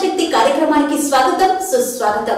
శక్తి కార్యక్రమానికి స్వాగతం సుస్వాగతం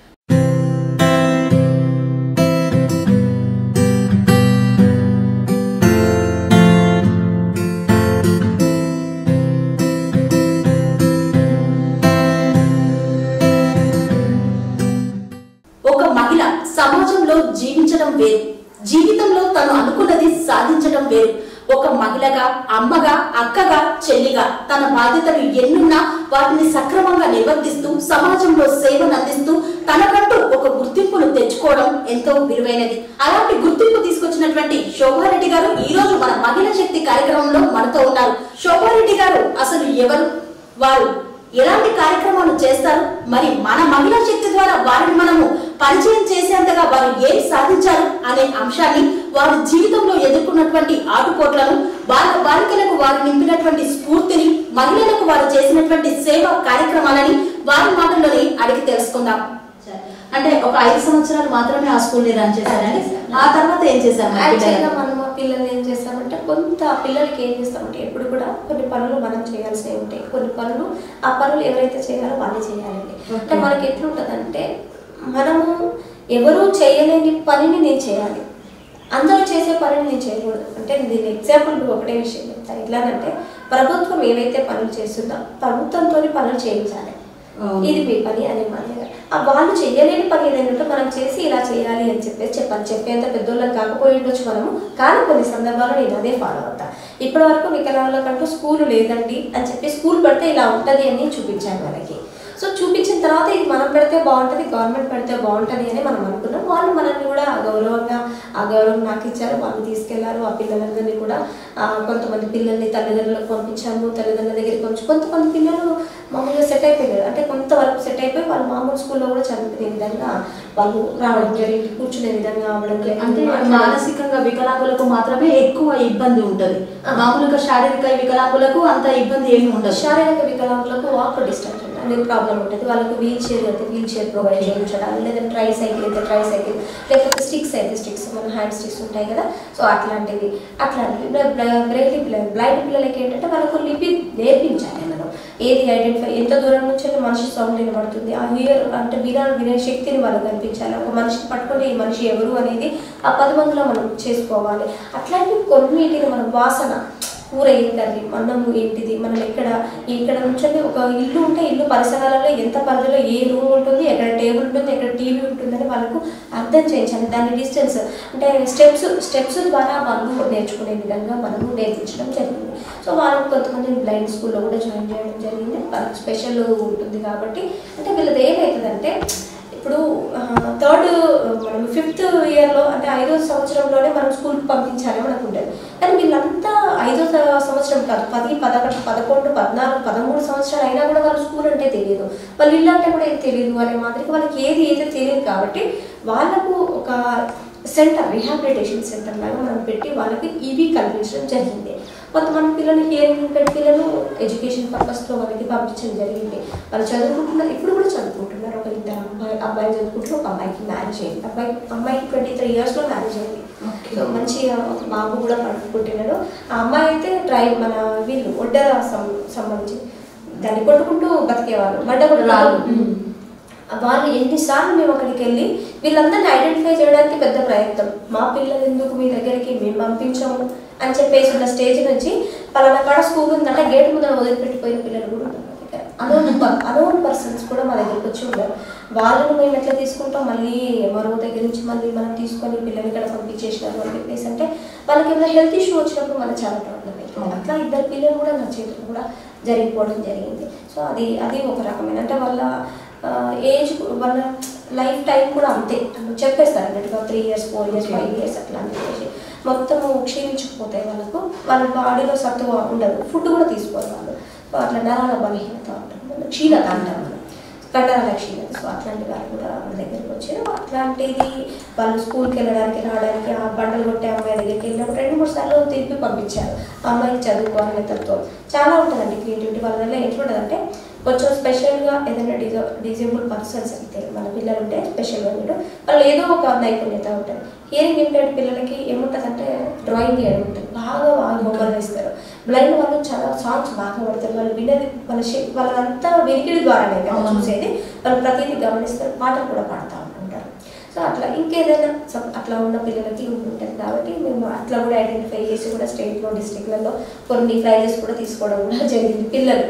ఒక మహిళ సమాజంలో జీవించడం వేరు జీవితంలో తను అనుకున్నది సాధించడం వేరు ఒక మహిళగా అమ్మగా అక్కగా చెల్లిగా తన బాధ్యతలు ఎన్నున్నా వాటిని సక్రమంగా నిర్వర్తిస్తూ సమాజంలో సేవను అందిస్తూ తనకంటూ ఒక గుర్తింపును తెచ్చుకోవడం ఎంతో విలువైనది అలాంటి గుర్తింపు తీసుకొచ్చినటువంటి శోభారెడ్డి గారు ఈ రోజు మన మహిళా శక్తి కార్యక్రమంలో మనతో ఉన్నారు శోభారెడ్డి గారు అసలు ఎవరు వారు ఎలాంటి కార్యక్రమాలు చేస్తారు మరి మన మహిళా శక్తి ద్వారా వారిని మనము పరిచయం చేసేంతగా వారు ఏం సాధించారు అనే అంశాన్ని వారి జీవితంలో ఎదుర్కొన్నటువంటి ఆటుపోట్లను బాల బాలికలకు వారు నింపినటువంటి స్ఫూర్తిని మహిళలకు వారు చేసినటువంటి సేవా కార్యక్రమాలని వారి మాటల్లోనే అడిగి తెలుసుకుందాం అంటే ఒక ఐదు సంవత్సరాలు మాత్రమే ఆ స్కూల్ ని రన్ చేశారండి ఆ తర్వాత ఏం చేశారు మరి యాక్చువల్గా పిల్లలు? మనం మా పిల్లలు ఏం చేస్తామంటే కొంత పిల్లలకి ఏం చేస్తామంటే ఎప్పుడు కూడా కొన్ని పనులు మనం చేయాల్సినవి ఉంటాయి కొన్ని పనులు ఆ పనులు ఎవరైతే చేయాలో వాళ్ళే చేయాలండి అంటే Okay. మనకి ఎట్లుంటుందంటే మనము ఎవరు చేయలేని పనిని నేను చేయాలి అందరూ చేసే పనిని నేను చేయకూడదు అంటే దీని ఎగ్జాంపుల్ ఒకటే విషయం చెప్తాను ఎట్లానంటే ప్రభుత్వం ఏవైతే పనులు చేస్తుందో ప్రభుత్వంతో పనులు చేయించాలి అవును. ఇది మీ పని అని మన ఆ వాళ్ళు చేయలేని పని ఏదైనా ఉంటే మనం చేసి ఇలా చేయాలి అని చెప్పేసి చెప్పాలి చెప్పేంత పెద్దోళ్ళకి కాకపోయి ఉండొచ్చు మనము కానీ కొన్ని సందర్భాల్లో నేను అదే ఫాలో అవుతా ఇప్పటి వరకు వికలాంగులకంటూ స్కూల్ లేదండి అని చెప్పి స్కూల్ పెడితే ఇలా ఉంటుంది అని చూపించాను వాళ్ళకి సో చూపించిన తర్వాత ఇది మనం పెడితే బాగుంటుంది గవర్నమెంట్ పెడితే బాగుంటుంది అని మనం అనుకున్నాం వాళ్ళు మనల్ని కూడా గౌరవంగా ఆ గౌరవం నాకు ఇచ్చారు వాళ్ళు తీసుకెళ్లారు ఆ పిల్లలందరినీ కూడా ఆ, కొంతమంది పిల్లల్ని తల్లిదండ్రులకు పంపించాము తల్లిదండ్రుల దగ్గరికి కొంచెం కొంతమంది పిల్లలు మామూలుగా సెట్ అయిపోయారు అంటే కొంతవరకు సెట్ అయిపోయి వాళ్ళు మామూలు స్కూల్లో కూడా చదువుకునే విధంగా వాళ్ళు రావడం జరిగింది కూర్చునే విధంగా అవ్వడం అంటే జరిగింది మానసికంగా వికలాంగులకు మాత్రమే ఎక్కువ ఇబ్బంది ఉంటది మామూలుగా శారీరక వికలాంగులకు అంత ఇబ్బంది ఏమి ఉండదు శారీరక వికలాంగులకు వాక్ డిస్టెన్స్ అనేది ప్రాబ్లం ఉంటుంది వాళ్ళకు వీల్ చైర్ అయితే వీల్ చైర్ ప్రొవైడ్ చేయించడం లేదా ట్రై సైకిల్ అయితే ట్రై సైకిల్ లేకపోతే స్టిక్స్ అయితే స్టిక్స్ మన హ్యాండ్ స్టిక్స్ ఉంటాయి కదా సో అట్లాంటివి అట్లాంటివి బ్రెయిలీ పిల్లలు బ్లైండ్ పిల్లలకి ఏంటంటే వాళ్ళకు లిపి నేర్పించాలి మనం ఏది ఐడెంటిఫై ఎంత దూరం నుంచి అయితే మనిషి సౌండ్ వినబడుతుంది ఆ హియర్ అంటే వినా వినే శక్తిని వాళ్ళకి కనిపించాలి ఒక మనిషిని పట్టుకుంటే ఈ మనిషి ఎవరు అనేది ఆ పది మందిలో మనం చేసుకోవాలి అట్లాంటి కొన్నిటిని మనం వాసన కూర ఏంటది అన్నము ఏంటిది మనం ఎక్కడ ఇక్కడ నుంచి ఒక ఇల్లు ఉంటే ఇల్లు పరిసరాలలో ఎంత పరిధిలో ఏ రూమ్ ఉంటుంది ఎక్కడ టేబుల్ ఉంటుంది ఎక్కడ టీవీ ఉంటుందని వాళ్ళకు అర్థం చేయించాలి దాని డిస్టెన్స్ అంటే స్టెప్స్ స్టెప్స్ ద్వారా వాళ్ళు నేర్చుకునే విధంగా మనము నేర్పించడం జరిగింది సో వాళ్ళకు కొంతమంది బ్లైండ్ స్కూల్లో కూడా జాయిన్ చేయడం జరిగింది వాళ్ళకి స్పెషల్ ఉంటుంది కాబట్టి అంటే వీళ్ళది ఏమవుతుందంటే ఇప్పుడు థర్డ్ మనం ఫిఫ్త్ ఇయర్లో అంటే ఐదో సంవత్సరంలోనే మనం స్కూల్కి పంపించాలి మనకు ఉండేది కానీ వీళ్ళంతా ఐదో స- సంవత్సరం కాదు పది పదకొండు పదకొండు పద్నాలుగు పదమూడు సంవత్సరాలు అయినా కూడా వాళ్ళు స్కూల్ అంటే తెలియదు వాళ్ళు ఇల్లు అంటే కూడా ఏది తెలియదు అనే మాదిరికి వాళ్ళకి ఏది ఏదో తెలియదు కాబట్టి వాళ్ళకు ఒక సెంటర్ రిహాబిలిటేషన్ సెంటర్ లాగా మనం పెట్టి వాళ్ళకి ఇవి కల్పించడం జరిగింది కొంతమంది పిల్లలు హియరింగ్ ఇంపెడ్ పిల్లలు ఎడ్యుకేషన్ పర్పస్లో వాళ్ళకి పంపించడం జరిగింది వాళ్ళు చదువుకుంటున్నారు ఇప్పుడు కూడా చదువుకుంటున్నారు ఒక ఇద్దరు అబ్బాయి అబ్బాయి చదువుకుంటున్నారు ఒక అమ్మాయికి మ్యారేజ్ అయింది అబ్బాయి అమ్మాయికి ట్వంటీ త్రీ ఇయర్స్లో మ్యారేజ్ అయింది సో మంచిగా ఒక బాబు కూడా పడుకుంటున్నాడు ఆ అమ్మాయి అయితే డ్రైవ్ మన వీళ్ళు ఒడ్డర సం- సంబంధించి దాన్ని కొట్టుకుంటూ బతికేవాళ్ళు మడ్డ రాళ్ళు. కొట్టుకుంటూ వాళ్ళు ఎన్నిసార్లు మేము అక్కడికి వెళ్ళి వీళ్ళందరినీ ఐడెంటిఫై చేయడానికి పెద్ద ప్రయత్నం మా పిల్లలు ఎందుకు మీ దగ్గరికి మేము పంపించాము అని చెప్పేసి ఉన్న స్టేజ్ నుంచి పలానా కాడ స్కూల్ ఉందంటే గేట్ ముందర వదిలిపెట్టిపోయిన పిల్లలు కూడా ఉన్నారు అనోన్ అనోన్ పర్సన్స్ కూడా మా దగ్గరికి వచ్చి ఉన్నారు వాళ్ళని మేము ఎట్లా తీసుకుంటాం మళ్ళీ మరో దగ్గర నుంచి మళ్ళీ మనం తీసుకొని పిల్లల్ని ఇక్కడ పంపించేసినారు అని చెప్పేసి అంటే వాళ్ళకి ఏమైనా హెల్త్ ఇష్యూ వచ్చినప్పుడు మనకు చాలా ప్రాబ్లం అవుతుంది అట్లా ఇద్దరు పిల్లలు కూడా నా చేతులు కూడా జరిగిపోవడం జరిగింది సో అది అది ఒక రకమైన అంటే వాళ్ళ ఏజ్ వాళ్ళ లైఫ్ టైం కూడా అంతే అంటే చెప్పేస్తారు అన్నట్టుగా three years four years five years అట్లా అని చెప్పేసి మొత్తము క్షీణించుకుపోతాయి వాళ్ళకు వాళ్ళ బాడీలో సత్తువ ఉండదు ఫుడ్ కూడా తీసుకోరు వాళ్ళు సో అట్లా నరాల బలహీనత ఉంటుంది క్షీణత అంటారు మనం కండరాల క్షీణత సో అట్లాంటి వాళ్ళు కూడా వాళ్ళ దగ్గరికి వచ్చారు అట్లాంటిది వాళ్ళు స్కూల్కి వెళ్ళడానికి రావడానికి ఆ బండలు కొట్టే అమ్మాయి దగ్గరికి వెళ్ళినప్పుడు రెండు మూడు సార్లు తిరిపి పంపించారు ఆ అమ్మాయికి చదువుకోవాలనే తత్వం చాలా ఉంటుందండి క్రియేటివిటీ వాళ్ళ వల్ల ఎట్లుంటుందంటే కొంచెం స్పెషల్గా ఏదైనా డిజ డిజేబుల్ పర్సన్స్ అయితే మన పిల్లలు ఉంటే స్పెషల్గా మీరు వాళ్ళు ఏదో ఒక నైపుణ్యత ఉంటుంది హియరింగ్ ఇంపేర్డ్ పిల్లలకి ఏముంటుందంటే డ్రాయింగ్ వేయడం ఉంటుంది బాగా బాగా బొమ్మలు వేస్తారు బ్లైండ్ వాళ్ళు చాలా సాంగ్స్ బాగా పడతారు వాళ్ళు వినేది వాళ్ళ శ- వాళ్ళంతా వినికిడి ద్వారానే కదా అవును. చూసేది వాళ్ళు ప్రతిదీ గమనిస్తారు పాటలు కూడా పాడుతూ ఉంటుంటారు సో అట్లా ఇంకేదైనా సప్- అట్లా ఉన్న పిల్లలకి ఉంటుంది కాబట్టి మేము అట్లా కూడా ఐడెంటిఫై చేసి కూడా స్టేట్లో డిస్ట్రిక్ట్లలో కొన్ని ప్రైజెస్ కూడా తీసుకోవడం కూడా జరిగింది పిల్లలు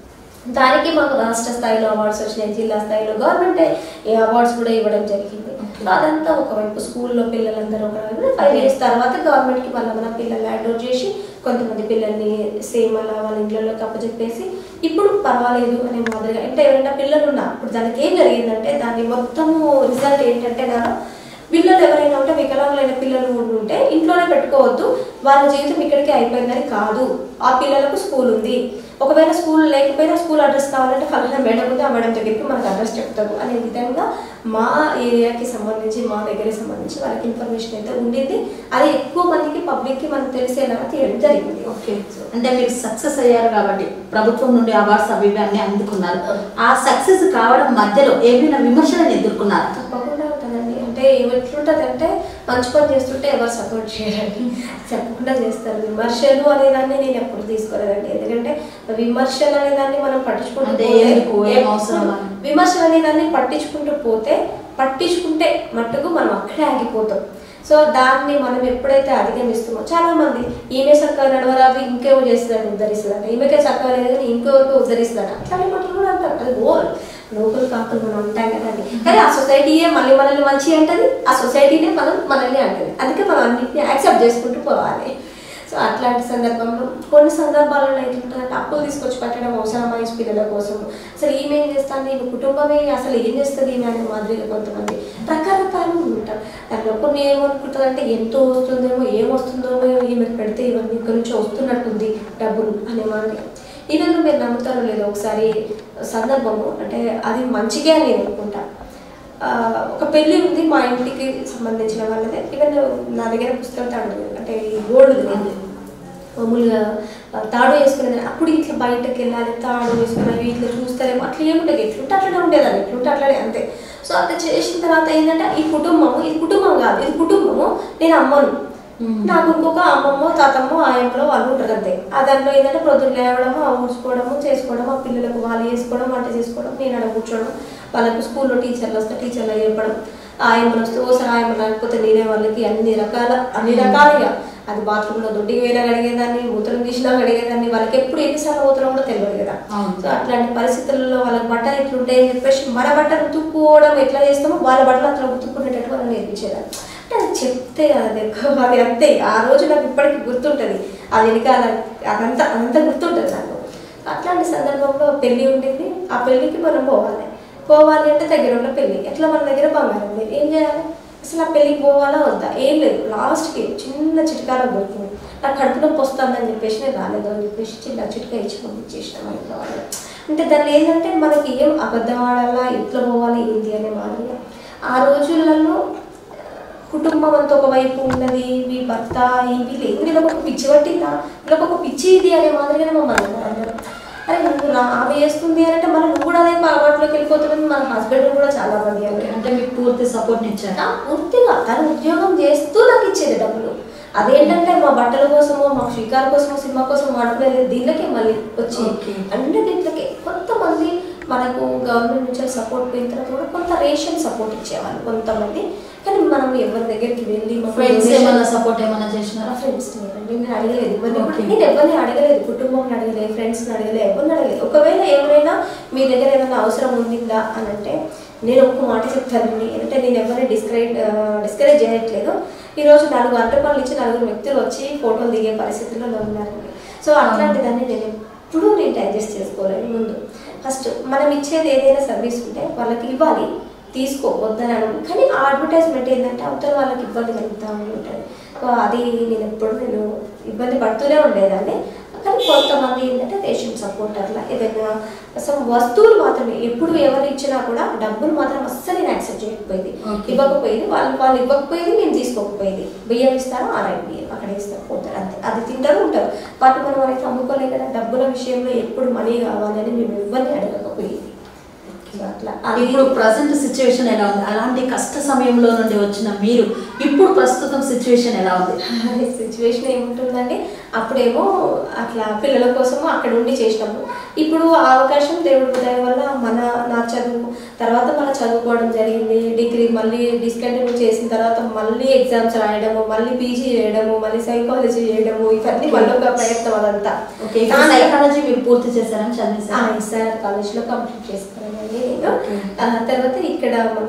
దానికి మాకు రాష్ట్ర స్థాయిలో అవార్డ్స్ వచ్చినాయి జిల్లా స్థాయిలో గవర్నమెంట్ ఈ అవార్డ్స్ కూడా ఇవ్వడం జరిగింది Okay. అదంతా ఒకవైపు స్కూల్లో పిల్లలందరూ ఒకవైపు ఫైవ్ ఇయర్స్ తర్వాత గవర్నమెంట్కి మళ్ళీ మన పిల్లల్ని హ్యాండ్ ఓవర్ చేసి కొంతమంది పిల్లల్ని సేమ్ అలా వాళ్ళ ఇంట్లోకి అప్పచెప్పేసి ఇప్పుడు పర్వాలేదు అనే మాదిరిగా అంటే ఎవరైనా పిల్లలు ఉన్నా ఇప్పుడు దానికి ఏం జరిగిందంటే దాని మొత్తము రిజల్ట్ ఏంటంటే నా పిల్లలు ఎవరైనా ఉంటే వికలాంగులైన పిల్లలు ఉంటే ఇంట్లోనే పెట్టుకోవద్దు వాళ్ళ జీవితం ఇక్కడికే అయిపోయిందని కాదు ఆ పిల్లలకు స్కూల్ ఉంది ఒకవేళ స్కూల్ లేకపోయినా స్కూల్ అడ్రస్ కావాలంటే ఫలానా మేడం ఉంది ఆ మేడం దగ్గరికి మనకు అడ్రస్ చెప్తారు అనే విధంగా మా ఏరియాకి సంబంధించి మా దగ్గరికి సంబంధించి వాళ్ళకి ఇన్ఫర్మేషన్ అయితే ఉండింది అది ఎక్కువ మందికి పబ్లిక్కి మనకు తెలిసేలా తీయడం జరిగింది ఓకే అంటే మీరు సక్సెస్ అయ్యారు కాబట్టి ప్రభుత్వం నుండి అవార్డ్స్ అవి ఇవి అన్ని అందుకున్నారు ఆ సక్సెస్ కావడం మధ్యలో ఏమైనా విమర్శలను ఎదుర్కొన్నారు తప్పకుండా ఉంటుందండి అంటే ఎట్లుంటుంది అంటే మంచి పని చేస్తుంటే ఎవరు సపోర్ట్ చేయరండి చెప్పకుండా చేస్తారు విమర్శలు అనేదాన్ని నేను ఎప్పుడు తీసుకోలేదండి ఎందుకంటే విమర్శలు అనేదాన్ని మనం పట్టించుకుంటూ అంటే పోతే ఎందుకు? ఏం అవసరం అని? విమర్శలు అనేదాన్ని పట్టించుకుంటూ పోతే పట్టించుకుంటే మట్టుకు మనం అక్కడే ఆగిపోతాం సో దాన్ని మనం ఎప్పుడైతే అధిగమిస్తామో చాలా మంది ఈమె చక్కగా నడవరాదు ఇంకేమో చేస్తుందంట ఉద్ధరిస్తుందంట ఈమెకే చక్కగా లేదు కానీ ఇంకెవరికో ఉద్ధరిస్తుందంట అట్లాంటి మాటలు కూడా అంటారు అది ఓ లోకల్ కాకులు మనం ఉంటాం కదండి కానీ ఆ సొసైటీయే మళ్ళీ మనల్ని మంచి అంటది ఆ సొసైటీనే మనం మనల్ని అంటది అందుకే మనం అన్నింటినీ యాక్సెప్ట్ చేసుకుంటూ పోవాలి సో అట్లాంటి సందర్భంలో కొన్ని సందర్భాలలో ఏంటంటే అప్పులు తీసుకొచ్చి పెట్టడం అవసరమా ఈ పిల్లల కోసం అసలు ఈమె ఏం చేస్తాను ఈమె కుటుంబమే అసలు ఏం చేస్తుంది ఈమె అనే మాదిరిగా కొంతమంది రకరకాలు ఉంటారు దాంట్లో కొన్ని ఏమనుకుంటుంది అంటే ఎంతో వస్తుందేమో ఏం వస్తుందో ఈమెకు పెడితే ఇవన్నీ ఇక్కడి నుంచి వస్తున్నట్టుంది డబ్బులు అనే మాదిరిగా ఈవెన్ మీరు నమ్ముతారో లేదో ఒకసారి సందర్భము అంటే అది మంచిగా నేను అనుకుంటా ఆ, ఒక పెళ్లి ఉంది మా ఇంటికి సంబంధించిన వాళ్ళదే ఈవెన్ నా దగ్గర పుస్తకం తాడు అంటే ఈ గోల్డ్ లేదు మామూలుగా ఆ, తాడు వేసుకునేది అప్పుడు ఇట్లా బయటకు వెళ్ళాలి తాడు వేసుకునేవి ఇట్లా చూస్తారేమో అట్లా ఏముండదు ఎట్లుంటే అట్లనే ఉండేదాన్ని ఎట్లుంటే అట్లనే అంతే సో అట్లా చేసిన తర్వాత ఏంటంటే ఈ కుటుంబము ఇది కుటుంబం కాదు ఇది కుటుంబము నేను అమ్మను మ్మ్. నాకు ఇంకొక అమ్మమ్మో తాతమ్మో ఆయమ్మలో వాళ్ళు ఉంటారు అంతే ఆ దాంట్లో ఏంటంటే ప్రొద్దున లేవడము ఆ ఊడ్చుకోవడము చేసుకోవడం ఆ పిల్లలకు వాళ్ళు చేసుకోవడం వంట చేసుకోవడం నేను అక్కడ కూర్చోవడం వాళ్ళకు స్కూల్లో టీచర్లు వస్తే టీచర్లు చెప్పడం ఆయమ్మలు వస్తే ఓసారి ఆయమ్మ లేకపోతే నేనే వాళ్ళకి అన్ని రకాల అన్ని రకాలుగా అది బాత్రూంలో దొడ్డికి పోయినా అడిగేదాన్ని మూత్రం తీసినా అడిగేదాన్ని వాళ్ళకి ఎప్పుడు ఎన్నిసార్లు పోతున్నాం కూడా తెలియదు కదా అవును. సో అట్లాంటి పరిస్థితుల్లో వాళ్ళకి బట్టలు ఎట్లుంటాయి అని చెప్పేసి మన బట్టలు ఉతుక్కోవడం ఎట్లా చేస్తామో వాళ్ళ బట్టలు అట్లా ఉతుక్కునేటట్టు వాళ్ళని నేర్పించేదాన్ని అంటే అది చెప్తే అది ఎక్కువ అది అంతే ఆ రోజు నాకు ఇప్పటికీ గుర్తుంటుంది అది వెనకాల అదంతా అదంతా గుర్తుంటుంది నాకు అట్లాంటి సందర్భంలో పెళ్లి ఉండింది ఆ పెళ్లికి మనం పోవాలి పోవాలి అంటే దగ్గర ఉన్న పెళ్లి ఎట్లా మన దగ్గర బంగారం లేదు ఏం చేయాలి అసలు ఆ పెళ్ళికి పోవాలా వద్దా ఏం లేదు లాస్ట్కి చిన్న చిట్కాలో దొరికింది నాకు కడుపు నొప్పి వస్తుందని చెప్పేసి నేను రాలేదు అని చెప్పేసి చిన్న చిట్కా ఇచ్చి పంపించేసిన మా ఇంట్లో వాళ్ళు అంటే దాన్ని ఏంటంటే మనకి ఏం అబద్ధం ఆడాలా ఇంట్లో పోవాలి ఏంటి అనే మాదిరిగా ఆ రోజులలో కుటుంబం అంతా ఒకవైపు ఉన్నది మీ భర్త ఇవి లేదు వీళ్ళకి ఒక పిచ్చి పట్టిందా వీళ్ళకి ఒక పిచ్చి ఇది అనే మాదిరిగానే మమ్మల్ని అన్నారు అందరూ అరే నువ్వు రా ఆమె చేస్తుంది అని అంటే మనం నువ్వు కూడా అదే అలవాట్లోకి వెళ్ళిపోతున్నావు మన హస్బెండ్ కూడా చాలా మంది అన్నారు అంటే మీకు పూర్తి సపోర్ట్ ఇచ్చారు ఆ, పూర్తిగా తను ఉద్యోగం చేస్తూ నాకు ఇచ్చేది డబ్బులు అదేంటంటే మా బట్టల కోసమో మా షికార్ కోసమో సినిమా కోసం వాడుకునేది దీనికే మళ్ళీ వచ్చి Okay. అన్ని దీంట్లకే కొంతమంది మనకు గవర్నమెంట్ నుంచి సపోర్ట్ పోయిన తర్వాత కూడా కొంత రేషన్ సపోర్ట్ ఇచ్చేవాళ్ళు కొంతమంది కానీ మనం ఎవరి దగ్గరికి వెళ్ళి మాకు ఫ్రెండ్స్ donation- ఏమైనా సపోర్ట్ ఏమైనా చేసినారా నా ఫ్రెండ్స్ లేరండి నేను అడగలేదు ఎవరిని కూడా. Okay. నేను ఎవరిని అడగలేదు కుటుంబం అడగలేదు ఫ్రెండ్స్ని అడగలేదు ఎవరిని అడగలేదు ఒకవేళ ఎవరైనా మీ దగ్గర ఏమైనా అవసరం ఉండిందా అని అంటే నేను ఒక్క మాట చెప్తానండి అంటే నేను ఎవరిని డిస్కరేజ్ డిస్కరేజ్ చేయట్లేదు ఈరోజు నాలుగు అరటి పనులు ఇచ్చి నలుగురు వ్యక్తులు వచ్చి ఫోటోలు దిగే పరిస్థితుల్లో ఉన్నారండి సో అట్లాంటి దాన్ని నేను ఎప్పుడూ నేను డైజెస్ట్ చేసుకోలేదు ముందు ఫస్ట్ మనం ఇచ్చేది ఏదైనా సర్వీస్ ఉంటే వాళ్ళకి ఇవ్వాలి తీసుకో వద్దని అడగను కానీ ఆ అడ్వర్టైజ్మెంట్ ఏంటంటే అవతల వాళ్ళకి ఇబ్బంది కలుగుతూ ఉంటుంది సో అది నేను ఎప్పుడు నేను ఇబ్బంది పడుతూనే ఉండేదాన్ని కానీ కొంతమంది ఏంటంటే రేషన్ సపోర్ట్ అట్లా ఏదైనా అసలు వస్తువులు మాత్రమే ఎప్పుడు ఎవరు ఇచ్చినా కూడా డబ్బులు మాత్రం అస్సలు నేను యాక్సెప్ట్ చేయకపోయేది Okay. ఇవ్వకపోయేది వాళ్ళు వాళ్ళు ఇవ్వకపోయేది నేను తీసుకోకపోయేది బియ్యం ఇస్తాను ఆరాయి బియ్యం అక్కడ ఇస్తారు పోతారు అంతే అది తింటారు ఉంటారు వాటి మనం వాళ్ళకి అమ్ముకోలే కదా డబ్బుల విషయంలో ఎప్పుడు మనీ కావాలని మేము ఎవరిని అడగకపోయేది అట్లా అది ఇప్పుడు ప్రజెంట్ సిచ్యువేషన్ ఎలా ఉంది అలాంటి కష్ట సమయంలో నుండి వచ్చిన మీరు ఇప్పుడు ప్రస్తుతం సిచ్యువేషన్ ఎలా ఉంది సిచ్యువేషన్ ఏముంటుందండి అప్పుడేమో అట్లా పిల్లల కోసము అక్కడ ఉండి చేసినాము ఇప్పుడు ఆ అవకాశం దేవుడి దయ వల్ల మన నా చదువు తర్వాత మన చదువుకోవడం జరిగింది డిగ్రీ మళ్ళీ డిస్కంటిన్యూ చేసిన తర్వాత మళ్ళీ ఎగ్జామ్స్ రాయడము మళ్ళీ పీజీ చేయడము మళ్ళీ సైకాలజీ చేయడము ఇవన్నీ మళ్ళీ ఒక ప్రయత్నం అదంతా ఓకే సైకాలజీ మీరు పూర్తి చేశారని చదివేశారు ఎస్ఆర్ కాలేజ్లో కంప్లీట్ చేసుకున్నానండి నేను Okay. ఆ తర్వాత ఇక్కడ మన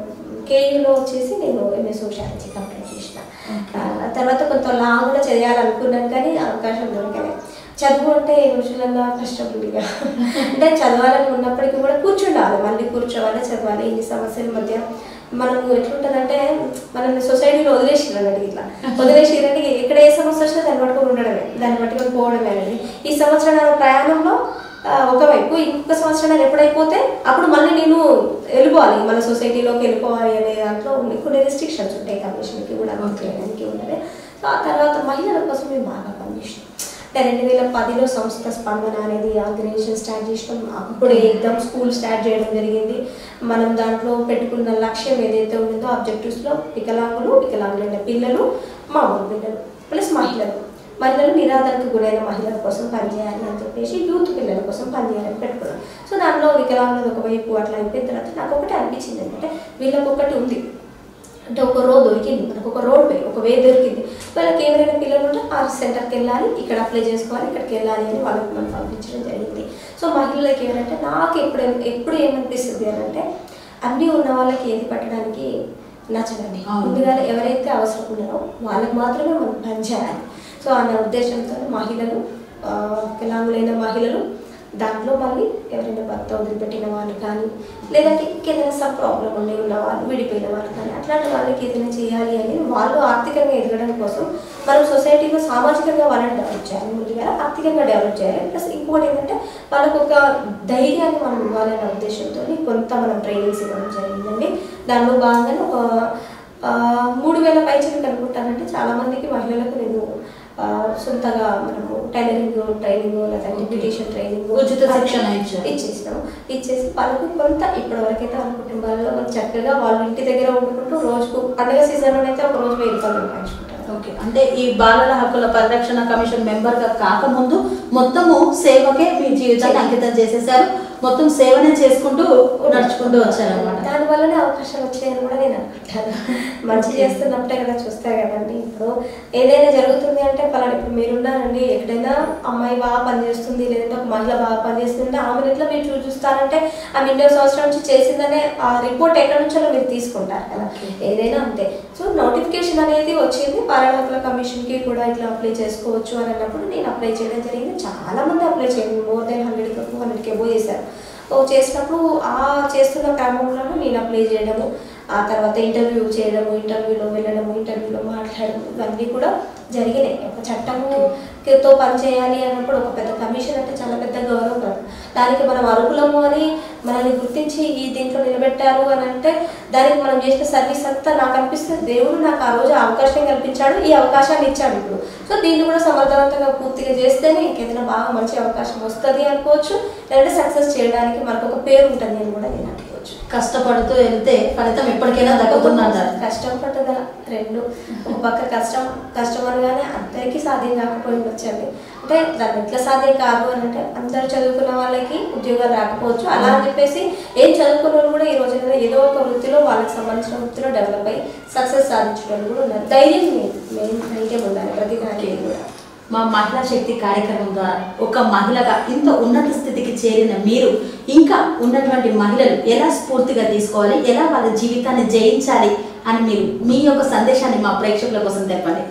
కేయూలో వచ్చేసి నేను ఎంఏ సోషాలజీ కంప్లీట్ చేసిన Okay. ఆ తర్వాత కొంత లా కూడా చేయాలనుకున్నాను కానీ అవకాశం దొరకలేదు చదువు అంటే ఈ రోజులలో కష్టం ఉంది ఇక. అంటే చదవాలని ఉన్నప్పటికీ కూడా కూర్చుండాలి మళ్ళీ కూర్చోవాలి చదవాలి ఇన్ని సమస్యల మధ్య మనం ఎట్లుంటుందంటే మనం సొసైటీలో వదిలేసిరు అన్నట్టు ఇట్లా వదిలేసిరంటే ఎక్కడ ఏ సమస్య వచ్చినా దాన్ని పట్టుకొని ఉండడమే దాన్ని పట్టుకొని పోవడమే అనేది ఈ సంవత్సరాల ప్రయాణంలో ఆ, ఒకవైపు ఇంకొక సంవత్సరం ఎప్పుడైపోతే అప్పుడు మళ్ళీ నేను వెళ్ళిపోవాలి మన సొసైటీలోకి వెళ్ళిపోవాలి అనే దాంట్లో ఉంది కొన్ని రెస్ట్రిక్షన్స్ ఉంటాయి కమిషన్కి కూడా Okay. చేయడానికి ఉన్నది సో ఆ తర్వాత మహిళల కోసం మేము బాగా పనిచేసినాం అంటే రెండు వేల పదిలో సంస్థ స్పందన అనేది ఆర్గనైజేషన్ స్టార్ట్ చేసినాం అప్పుడే ఎగ్జామ్ స్కూల్ స్టార్ట్ చేయడం జరిగింది మనం దాంట్లో పెట్టుకున్న లక్ష్యం ఏదైతే ఉందో ఆబ్జెక్టివ్స్లో వికలాంగులు వికలాంగులైన పిల్లలు మామూలు పిల్లలు ప్లస్ మహిళలు మహిళలు నిరాదరణకు గురైన మహిళల కోసం పనిచేయాలి అని చెప్పేసి యూత్ పిల్లల కోసం పనిచేయాలని పెట్టుకున్నాం సో దాంట్లో వికలాంగులు ఒకవైపు అట్లా అయిపోయిన తర్వాత నాకు ఒకటి అనిపించింది ఏంటంటే వీళ్ళకి ఒకటి ఉంది అంటే ఒక రోడ్ దొరికింది మనకు ఒక రోడ్ వే ఒక వే దొరికింది వాళ్ళకి ఎవరైనా పిల్లలు ఉంటే ఆ సెంటర్కి వెళ్ళాలి ఇక్కడ అప్లై చేసుకోవాలి ఇక్కడికి వెళ్ళాలి అని వాళ్ళకి మనం పంపించడం జరిగింది సో మహిళలకి ఏమంటే నాకు ఎప్పుడు ఎప్పుడు ఏమనిపిస్తుంది అని అంటే అన్నీ ఉన్న వాళ్ళకి ఏది పట్టడానికి నచ్చదండి అవును. ముందుగా ఎవరైతే అవసరం ఉన్నారో వాళ్ళకి మాత్రమే మనం పనిచేయాలి సో అన్న ఉద్దేశంతో మహిళలు ఆ, వికలాంగులైన మహిళలు దాంట్లో మళ్ళీ ఎవరైనా భర్త వదిలిపెట్టిన వాళ్ళు కానీ లేదంటే ఇంకేదైనా సబ్ ప్రాబ్లం ఉండి ఉన్న వాళ్ళు విడిపోయిన వాళ్ళు కానీ అట్లాంటి వాళ్ళకి ఏదైనా చేయాలి అని వాళ్ళు ఆర్థికంగా ఎదగడం కోసం మనం సొసైటీలో సామాజికంగా వాళ్ళని డెవలప్ చేయాలి ముందుగా ఆర్థికంగా డెవలప్ చేయాలి ప్లస్ ఇంకోటి ఏంటంటే వాళ్ళకు ఒక ధైర్యాన్ని మనం ఇవ్వాలనే ఉద్దేశంతో కొంత మనం ట్రైనింగ్స్ ఇవ్వడం జరిగిందండి దానిలో భాగంగానే ఒక ఆ, మూడు వేల పైచలకు అనుకుంటానంటే చాలా మందికి మహిళలకు నేను ఆ, సొంతగా మనము టైలరింగ్ ట్రైనింగ్ లేదంటే బ్యూటిషియన్ ట్రైనింగ్ ఉచిత శిక్షణ ఇచ్చారు. ఇచ్చేసినాము ఇచ్చేసి వాళ్ళకు కొంత ఇప్పటి వరకైతే వాళ్ళ కుటుంబాలలో వాళ్ళు చక్కగా వాళ్ళ ఇంటి దగ్గర ఉండుకుంటూ రోజుకు పండుగ సీజన్లో అయితే ఒక రోజు వెయ్యి రూపాయలు సంపాదించుకుంటారు ఓకే అంటే ఈ బాలల హక్కుల పరిరక్షణ కమిషన్ మెంబర్ గా కాకముందు మొత్తము సేవకే మీ జీవితాన్ని అంకితం చేసేసారు మొత్తం సేవనే చేసుకుంటూ నడుచుకుంటూ వచ్చారనమాట దాని వల్లనే అవకాశాలు వచ్చాయని కూడా నేను అనుకుంటాను మంచి చేస్తున్నప్పుడే కదా చూస్తారు కదండి ఇప్పుడు ఏదైనా జరుగుతుంది అంటే పలానా ఇప్పుడు మీరున్నారండి ఎక్కడైనా అమ్మాయి బాగా పనిచేస్తుంది లేదంటే ఒక మహిళ బాగా పనిచేస్తుంది ఆమెను ఎట్లా మీరు చూ- చూస్తారంటే ఆమె ఎన్నో సంవత్సరాల నుంచి చేసిందనే ఆ రిపోర్ట్ ఎక్కడి నుంచో మీరు తీసుకుంటారు కదా Okay. ఏదైనా అంతే సో నోటిఫికేషన్ అనేది వచ్చింది పారాడాకుల కమిషన్కి కూడా ఇట్లా అప్లై చేసుకోవచ్చు అని అన్నప్పుడు నేను అప్లై చేయడం జరిగింది చాలా మంది అప్లై చేయండి మోర్ దెన్ హండ్రెడ్ హండ్రెడ్కి ఎబో చేశారు ఓ చేసినప్పుడు ఆ చేస్తున్న క్రమంలో నేను అప్లై చేయడము ఆ తర్వాత ఇంటర్వ్యూ చేయడము ఇంటర్వ్యూలో వెళ్ళడము ఇంటర్వ్యూలో మాట్లాడడం ఇవన్నీ కూడా జరిగినాయి ఒక చట్టముతో పనిచేయాలి అన్నప్పుడు ఒక పెద్ద కమిషన్ అంటే చాలా పెద్ద గౌరవం కాదు దానికి మనం అర్హులము అని మనల్ని గుర్తించి ఈ దీంట్లో నిలబెట్టారు అని అంటే దానికి మనం చేసిన సర్వీస్ అంతా నాకు అనిపిస్తుంది దేవుడు నాకు ఆ రోజు అవకాశం కల్పించాడు ఈ అవకాశాన్ని ఇచ్చాడు ఇప్పుడు సో దీన్ని కూడా సమర్థవంతంగా పూర్తిగా చేస్తేనే ఇంకేదైనా బాగా మంచి అవకాశం వస్తుంది అనుకోవచ్చు లేదంటే సక్సెస్ చేయడానికి మనకు ఒక పేరు ఉంటుంది అని కూడా నేను అనుకోవచ్చు కష్టపడుతూ వెళ్తే ఫలితం ఎప్పటికైనా దక్కుతుందంటారు కష్టం పట్టుదల రెండు ఒక పక్క కష్టం కష్టం అనగానే అందరికీ సాధ్యం కాకపోయి వచ్చండి అంటే దాన్ని ఎట్లా సాధ్యం కాదు అని అంటే అందరు చదువుకున్న వాళ్ళకి ఉద్యోగాలు రాకపోవచ్చు అలా అని చెప్పేసి ఏం చదువుకున్న వాళ్ళు కూడా ఈ రోజున ఏదో ఒక వృత్తిలో వాళ్ళకి సంబంధించిన వృత్తిలో డెవలప్ అయ్యి సక్సెస్ సాధించిన వాళ్ళు కూడా ఉన్నారు ధైర్యం మెయిన్ మెయిన్ ధైర్యం ఉండాలి ప్రతి దానికి కూడా మా మహిళా శక్తి కార్యక్రమం ద్వారా ఒక మహిళగా ఇంత ఉన్నత స్థితికి చేరిన మీరు ఇంకా ఉన్నటువంటి మహిళలు ఎలా స్ఫూర్తిగా తీసుకోవాలి ఎలా వాళ్ళ జీవితాన్ని జయించాలి అని మీరు మీ యొక్క సందేశాన్ని మా ప్రేక్షకుల కోసం తెలపండి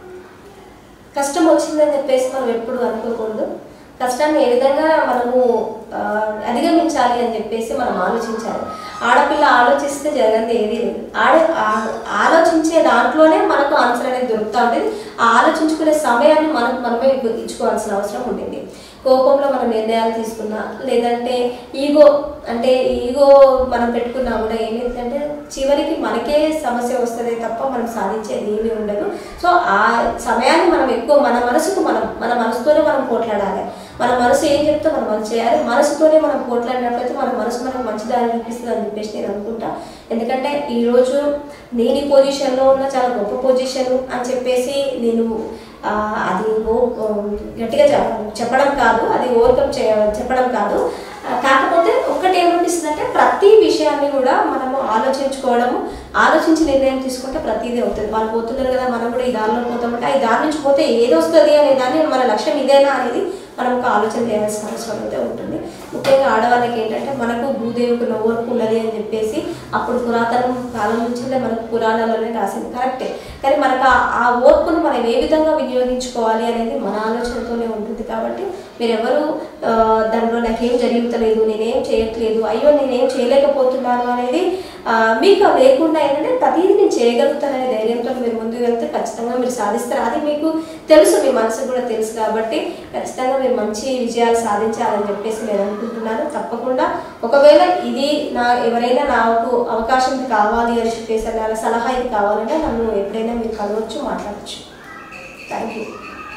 కష్టం వచ్చిందని చెప్పేసి మనం ఎప్పుడు అనుకోకూడదు కష్టాన్ని ఏ విధంగా మనము ఆ, అధిగమించాలి అని చెప్పేసి మనం ఆలోచించాలి ఆడపిల్ల ఆలోచిస్తే జరగదు ఏది లేదు ఆడ ఆ- ఆలోచించే దాంట్లోనే మనకు ఆన్సర్ అనేది దొరుకుతూ ఉంటుంది ఆ ఆలోచించుకునే సమయాన్ని మనకు మనమే ఇవ్వ- ఇచ్చుకోవాల్సిన అవసరం ఉండింది కోపంలో మనం నిర్ణయాలు తీసుకున్నా లేదంటే ఈగో అంటే ఈగో మనం పెట్టుకున్నా కూడా ఏమైందంటే చివరికి మనకే సమస్య వస్తుంది తప్ప మనం సాధించేది ఏమీ ఉండదు సో ఆ సమయాన్ని మనం ఎక్కువ మన మనసుకు మనం మన మనసుతోనే మనం పోట్లాడాలి మన మనసు ఏం చెప్తే మనం మనసు చేయాలి మనసుతోనే మనం పోట్లాడినట్లయితే మన మనసు మనకు మంచి దారి చూపిస్తుంది అని చెప్పేసి నేను అనుకుంటా ఎందుకంటే ఈరోజు నేను ఈ పొజిషన్లో ఉన్న చాలా గొప్ప పొజిషన్ అని చెప్పేసి నేను ఆ, అది ఓ- ఓ, గట్టిగా చె- చెప్పడం కాదు అది ఓవర్కమ్ చే చెప్పడం కాదు ఆ, కాకపోతే ఒక్కటి ఏమనిపిస్తుంది అంటే ప్రతి విషయాన్ని కూడా మనము ఆలోచించుకోవడము ఆలోచించి నిర్ణయం తీసుకుంటే ప్రతిదీ అవుతుంది వాళ్ళు పోతున్నారు కదా మనం కూడా ఈ దారిలో పోతామంటే ఆ ఈ దారి నుంచి పోతే ఏది వస్తుంది అనే దాన్ని మన లక్ష్యం ఇదేనా అనేది మనం ఒక ఆలోచన చేయాల్సిన అవసరం అయితే ఉంటుంది ముఖ్యంగా ఆడవాళ్ళకి ఏంటంటే మనకు భూదేవికి నవ్వరకు ఉన్నది అని చెప్పేసి అప్పుడు పురాతన కాలం నుంచి మనకు పురాణాలలోనే రాసింది కరెక్టే కానీ మనకు ఆ- ఆ ఓర్పును మనం ఏ విధంగా వినియోగించుకోవాలి అనేది మన ఆలోచనతోనే ఉంటుంది కాబట్టి మీరెవరు ఆ, దాంట్లో నాకేం జరుగుతలేదు నేనేం చేయట్లేదు అయ్యో నేనేం చేయలేకపోతున్నాను అనేది ఆ, మీకు అవి లేకుండా ఏంటంటే ప్రతిదీ నేను చేయగలుగుతాననే ధైర్యంతో మీరు ముందుకు వెళ్తే ఖచ్చితంగా మీరు సాధిస్తారు అది మీకు తెలుసు మీ మనసుకు కూడా తెలుసు కాబట్టి ఖచ్చితంగా మీరు మంచి విజయాలు సాధించాలని చెప్పేసి నేను అనుకుంటున్నాను తప్పకుండా ఒకవేళ ఇది నా ఎవరైనా నాకు అవకాశం ఇది కావాలి అని చెప్పేసి నా సలహా ఇది కావాలంటే నన్ను ఎప్పుడైనా మీరు కలవచ్చు మాట్లాడచ్చు థ్యాంక్ యూ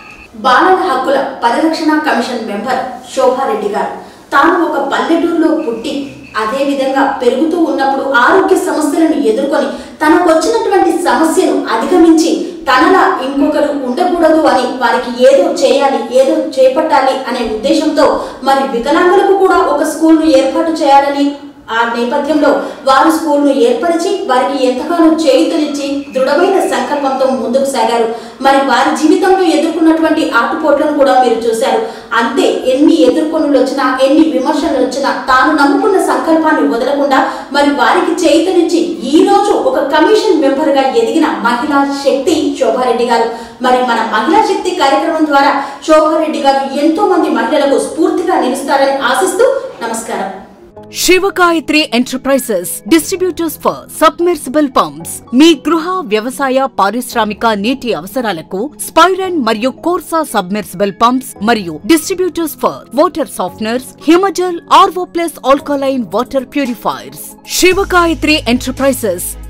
బాలల హక్కుల పరిరక్షణ కమిషన్ మెంబర్ శోభారెడ్డి గారు తాను ఒక పల్లెటూరులో పుట్టి అదే విధంగా పెరుగుతూ ఉన్నప్పుడు ఆరోగ్య సమస్యలను ఎదుర్కొని తనకు వచ్చినటువంటి సమస్యను అధిగమించి తనలా ఇంకొకరు ఉండకూడదు అని వారికి ఏదో చేయాలి ఏదో చేపట్టాలి అనే ఉద్దేశంతో మరి వికలాంగులకు కూడా ఒక స్కూల్ను ఏర్పాటు చేయాలని ఆ నేపథ్యంలో వారు స్కూల్ను ఏర్పరిచి వారికి ఎంతగానో చేయుతనిచ్చి దృఢమైన సంకల్పంతో ముందుకు సాగారు మరి వారి జీవితంలో ఎదుర్కొన్నటువంటి ఆటుపోట్లను కూడా మీరు చూశారు అంతే ఎన్ని ఎదుర్కొనులు వచ్చినా ఎన్ని విమర్శలు వచ్చినా తాను నమ్ముకున్న సంకల్పాన్ని వదలకుండా మరి వారికి చేయుతనిచ్చి ఈ రోజు ఒక కమిషన్ మెంబర్ గా ఎదిగిన మహిళా శక్తి శోభారెడ్డి గారు మరి మన మహిళా శక్తి కార్యక్రమం ద్వారా శోభారెడ్డి గారు ఎంతో మంది మహిళలకు స్ఫూర్తిగా నిలుస్తారని ఆశిస్తూ నమస్కారం Shivagayatri enterprises distributors for submersible pumps మీ గృహ వ్యవసాయ పారిశ్రామిక నీటి అవసరాలకు స్పైరన్ మరియు కోర్సా సబ్మెర్సిబుల్ పంప్స్ మరియు distributors for water softeners Himajal RO plus alkaline water purifiers Shivagayatri enterprises